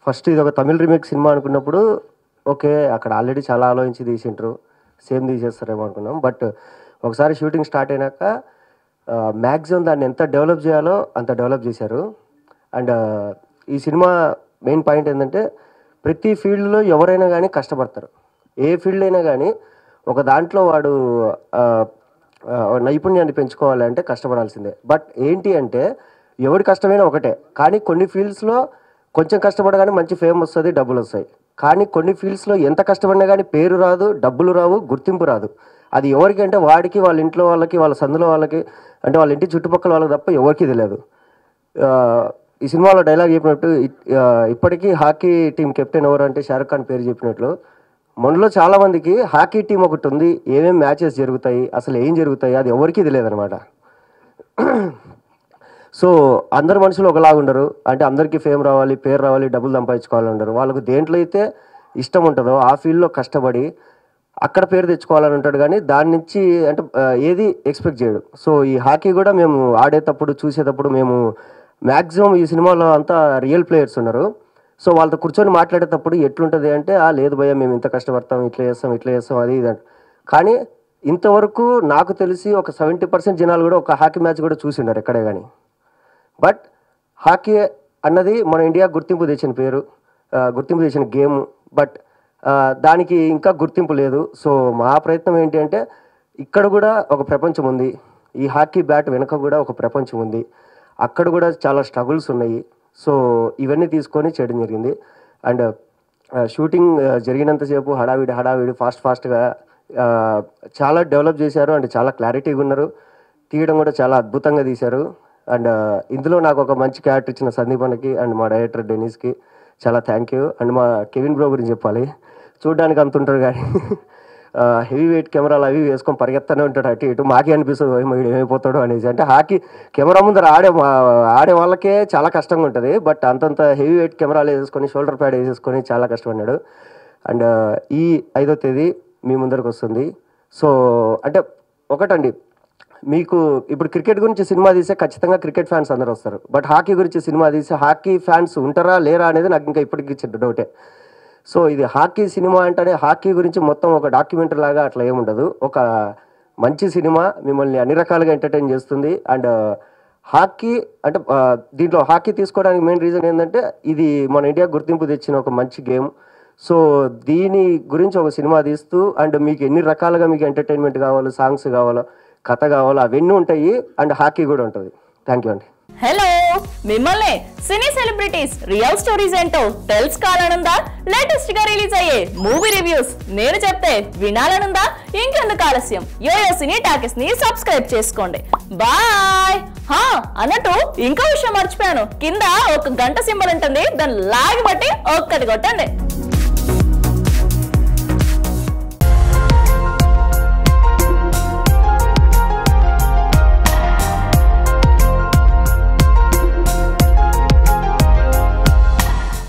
First ఇది ఒక Tamil remake cinema అనుకున్నప్పుడు ఓకే అక్కడ ఆల్రెడీ చాలా ఆలోచించి తీసింటారు సేమ్ తీసేస్తారేమో అనుకున్నాం బట్ ఒకసారి షూటింగ్ స్టార్ట్ అయినాక మ్యాక్సిమం దాన్ని ఎంత డెవలప్ చేయాలో అంత డెవలప్ చేశారు అండ్ ఈ సినిమా మెయిన్ పాయింట్ ఏంటంటే ప్రతి ఫీల్డ్లో ఎవరైనా కానీ కష్టపడతారు ఏ ఫీల్డ్ అయినా కానీ ఒక దాంట్లో వాడు ఆ, ఆ, నైపుణ్యాన్ని పెంచుకోవాలి అంటే కష్టపడాల్సిందే బట్ ఏంటి అంటే ఎవరి కష్టమైనా ఒకటే కానీ కొన్ని ఫీల్డ్స్లో కొంచెం కష్టపడగానే మంచి ఫేమ్ వస్తుంది డబ్బులు వస్తాయి కానీ కొన్ని ఫీల్డ్స్లో ఎంత కష్టపడినా కానీ పేరు రాదు డబ్బులు రావు గుర్తింపు రాదు అది ఎవరికి అంటే వాడికి వాళ్ళ ఇంట్లో వాళ్ళకి వాళ్ళ సందులో వాళ్ళకి అంటే వాళ్ళ ఇంటి చుట్టుపక్కల వాళ్ళకి తప్ప ఎవరికి తెలియదు ఆ, ఈ సినిమాలో డైలాగ్ చెప్పినట్టు ఇ- ఆ, ఇప్పటికీ హాకీ టీం కెప్టెన్ ఎవరు అంటే షారుఖ్ ఖాన్ పేరు చెప్పినట్లు మనలో చాలా మందికి హాకీ టీం ఒకటి ఉంది ఏమేం మ్యాచెస్ జరుగుతాయి అసలు ఏం జరుగుతాయి అది ఎవరికీ తెలియదు అనమాట సో అందరు మనుషులు ఒకలాగా ఉండరు అంటే అందరికీ ఫేమ్ రావాలి పేరు రావాలి డబ్బులు సంపాదించుకోవాలని ఉండరు వాళ్ళకు దేంట్లో అయితే ఇష్టం ఉంటుందో ఆ ఫీల్డ్లో కష్టపడి అక్కడ పేరు తెచ్చుకోవాలని ఉంటాడు కానీ దాని నుంచి అంటే ఆ, ఏది ఎక్స్పెక్ట్ చేయడు సో ఈ హాకీ కూడా మేము ఆడేటప్పుడు చూసేటప్పుడు మేము మ్యాక్సిమం ఈ సినిమాలో అంతా రియల్ ప్లేయర్స్ ఉన్నారు సో వాళ్ళతో కూర్చొని మాట్లాడేటప్పుడు ఎట్లుంటుంది అంటే ఆ లేదు భయ్య మేము ఇంత కష్టపడతాం ఇట్లా చేస్తాం ఇట్లా చేస్తాం అది ఇది అంట. కానీ ఇంతవరకు నాకు తెలిసి ఒక సెవెంటీ పర్సెంట్ జనాలు కూడా ఒక హాకీ మ్యాచ్ కూడా చూసిండారు ఎక్కడే కానీ బట్ హాకీ అన్నది మన ఇండియా గుర్తింపు తెచ్చిన పేరు ఆ, గుర్తింపు తెచ్చిన గేమ్ బట్ ఆ, దానికి ఇంకా గుర్తింపు లేదు సో మా ప్రయత్నం ఏంటి అంటే ఇక్కడ కూడా ఒక ప్రపంచం ఉంది ఈ హాకీ బ్యాట్ వెనుక కూడా ఒక ప్రపంచం ఉంది అక్కడ కూడా చాలా స్ట్రగుల్స్ ఉన్నాయి సో ఇవన్నీ తీసుకొని చేయడం జరిగింది అండ్ షూటింగ్ జరిగినంతసేపు హడావిడి హడావిడి ఫాస్ట్ ఫాస్ట్గా చాలా డెవలప్ చేశారు అండ్ చాలా క్లారిటీగా ఉన్నారు తీయడం కూడా చాలా అద్భుతంగా తీశారు అండ్ ఇందులో నాకు ఒక మంచి క్యారెక్టర్ ఇచ్చిన సందీప్ అన్నకి అండ్ మా డైరెక్టర్ డెనీస్కి చాలా థ్యాంక్ యూ అండ్ మా కెవిన్ బ్రో గురించి చెప్పాలి చూడడానికి అంత ఉంటారు కానీ హెవీ వెయిట్ కెమెరాలు అవి వేసుకొని పరిగెత్తనే ఉంటాడు అటు ఇటు మాకే అనిపిస్తుంది "ఓయ్ వీడు ఏమైపోతాడు అనేసి అంటే హాకీ కెమెరా ముందర ఆడే ఆడే వాళ్ళకే చాలా కష్టంగా ఉంటుంది బట్ అంతంత హెవీ వెయిట్ కెమెరాలు వేసుకొని షోల్డర్ ప్యాడ్ వేసేసుకొని చాలా కష్టపడినాడు అండ్ ఈ ఐదో తేదీ మీ ముందరకు వస్తుంది సో అంటే ఒకటండి మీకు ఇప్పుడు క్రికెట్ గురించి సినిమా తీస్తే ఖచ్చితంగా క్రికెట్ ఫ్యాన్స్ అందరూ వస్తారు బట్ హాకీ గురించి సినిమా తీస్తే హాకీ ఫ్యాన్స్ ఉంటారా లేరా అనేది నాకు ఇంకా ఇప్పటికీ చిన్న డౌటే సో ఇది హాకీ సినిమా అంటే హాకీ గురించి మొత్తం ఒక డాక్యుమెంటరీ లాగా అట్లా ఏముండదు ఒక మంచి సినిమా మిమ్మల్ని అన్ని రకాలుగా ఎంటర్టైన్ చేస్తుంది అండ్ హాకీ అంటే ఆ, దీంట్లో హాకీ తీసుకోవడానికి మెయిన్ రీజన్ ఏంటంటే ఇది మన ఇండియా గుర్తింపు తెచ్చిన ఒక మంచి గేమ్ సో దీని గురించి ఒక సినిమా తీస్తూ అండ్ మీకు ఎన్ని రకాలుగా మీకు ఎంటర్టైన్మెంట్ కావాలో సాంగ్స్ కావాలో కథ కావాలో అవన్నీ ఉంటాయి అండ్ హాకీ కూడా ఉంటుంది థ్యాంక్ యూ అండి హలో మిమ్మల్ని సినీ సెలబ్రిటీస్ రియల్ స్టోరీస్ ఏంటో తెలుసుకోవాలనుందా లేటెస్ట్ గా రిలీజ్ అయ్యే మూవీ రివ్యూస్ నేను చెప్తే వినాలనుందా ఇంకెందుకు ఆలస్యం యోయో సినీ టాకెస్ ని సబ్స్క్రైబ్ చేసుకోండి బాయ్ హా అన్నట్టు ఇంకో విషయం మర్చిపోయాను కింద ఒక గంట సింబల్ ఉంటుంది దాన్ని లాగి బట్టి ఒక్కటి కొట్టండి